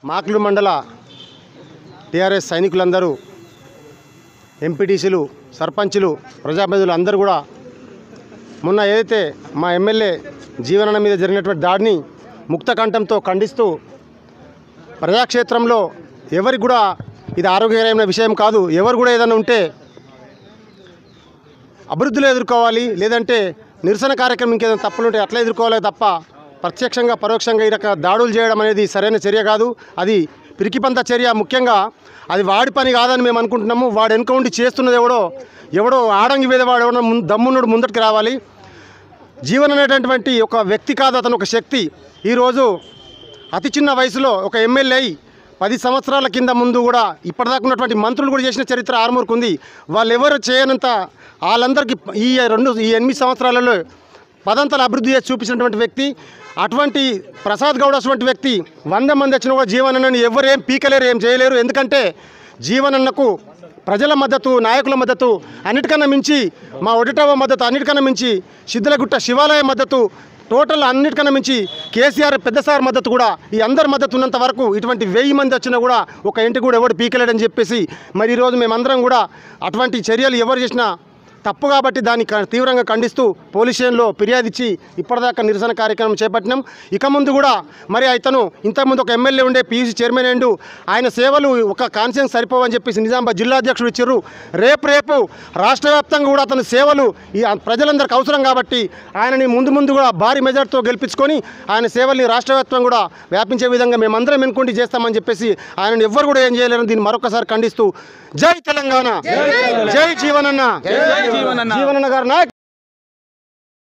మాక్లు మండల టీఆర్ఎస్ సైనికులందరూ ఎంపీటీసీలు సర్పంచులు ప్రజాప్రతినిధులు అందరూ కూడా మొన్న ఏదైతే మా ఎమ్మెల్యే జీవనన్న మీద జరిగినటువంటి దాడిని ముక్త కంఠంతో ఖండిస్తూ ప్రజాక్షేత్రంలో ఎవరికి కూడా ఇది ఆరోగ్యకరమైన విషయం కాదు ఎవరు కూడా ఏదైనా ఉంటే అభివృద్ధిలో ఎదుర్కోవాలి లేదంటే నిరసన కార్యక్రమం ఇంకేదైనా తప్పులు ఉంటే అట్లా ఎదుర్కోవాలి తప్ప ప్రత్యక్షంగా పరోక్షంగా ఈ రక దాడులు చేయడం అనేది సరైన చర్య కాదు అది పిరికిపంత చర్య ముఖ్యంగా అది వాడి పని కాదని మేము అనుకుంటున్నాము వాడు వెనుక ఉండి చేస్తున్నది ఎవడో ఎవడో ఆడంగి వేదవాడు ఎవడో ముందు దమ్మునుడు ముందటికి రావాలి జీవన్ అనేటటువంటి ఒక వ్యక్తి కాదు అతను ఒక శక్తి ఈరోజు అతి చిన్న వయసులో ఒక ఎమ్మెల్యే అయి పది సంవత్సరాల కింద ముందు కూడా ఇప్పటిదాకా ఉన్నటువంటి మంత్రులు కూడా చేసిన చరిత్ర ఆరుమూరుకు ఉంది వాళ్ళు ఎవరు చేయనంత వాళ్ళందరికీ ఈ రెండు ఈ ఎనిమిది సంవత్సరాలలో పదంతల అభివృద్ధి చేసి చూపించినటువంటి వ్యక్తి అటువంటి ప్రసాద్ గౌడ్ అటువంటి వ్యక్తి వంద మంది వచ్చినా కూడా జీవనన్నని ఎవరు ఏం పీకలేరు ఏం చేయలేరు ఎందుకంటే జీవనన్నకు ప్రజల మద్దతు నాయకుల మద్దతు అన్నిటికన్నా మించి మా ఒడిటవ మద్దతు అన్నిటికన్నా మించి సిద్ధలగుట్ట శివాలయ మద్దతు టోటల్ అన్నిటికన్నా మించి కేసీఆర్ పెద్ద సార్ మద్దతు కూడా ఈ అందరి మద్దతు ఉన్నంత వరకు ఇటువంటి వెయ్యి మంది వచ్చినా కూడా ఒక ఇంటి కూడా ఎవడు పీకలేడని చెప్పేసి మరి ఈరోజు మేమందరం కూడా అటువంటి చర్యలు ఎవరు చేసినా తప్పు కాబట్టి దాన్ని క- తీవ్రంగా ఖండిస్తూ పోలీస్ స్టేషన్లో ఫిర్యాదు ఇచ్చి ఇప్పటిదాకా నిరసన కార్యక్రమం చేపట్టినాం ఇక ముందు కూడా మరి అతను ఇంతకుముందు ఒక ఎమ్మెల్యే ఉండే పీయూసీ చైర్మన్ అయిండు ఆయన సేవలు ఒక కాన్సెన్స్ సరిపోవని చెప్పేసి నిజామాబాద్ జిల్లా అధ్యక్షుడు ఇచ్చారు రేపు రేపు రాష్ట్ర వ్యాప్తంగా కూడా అతని సేవలు ఈ ప్రజలందరికీ అవసరం కాబట్టి ఆయనని ముందు ముందు కూడా భారీ మెజార్టీతో గెలిపించుకొని ఆయన సేవల్ని రాష్ట్ర వ్యాప్తంగా కూడా వ్యాపించే విధంగా మేమందరం ఎన్నుకుంటే చేస్తామని చెప్పేసి ఆయనను ఎవ్వరు కూడా ఏం చేయలేరు దీన్ని మరొకసారి ఖండిస్తూ జై తెలంగాణ జై జీవనన్న జీవనన్న గారు నాయక్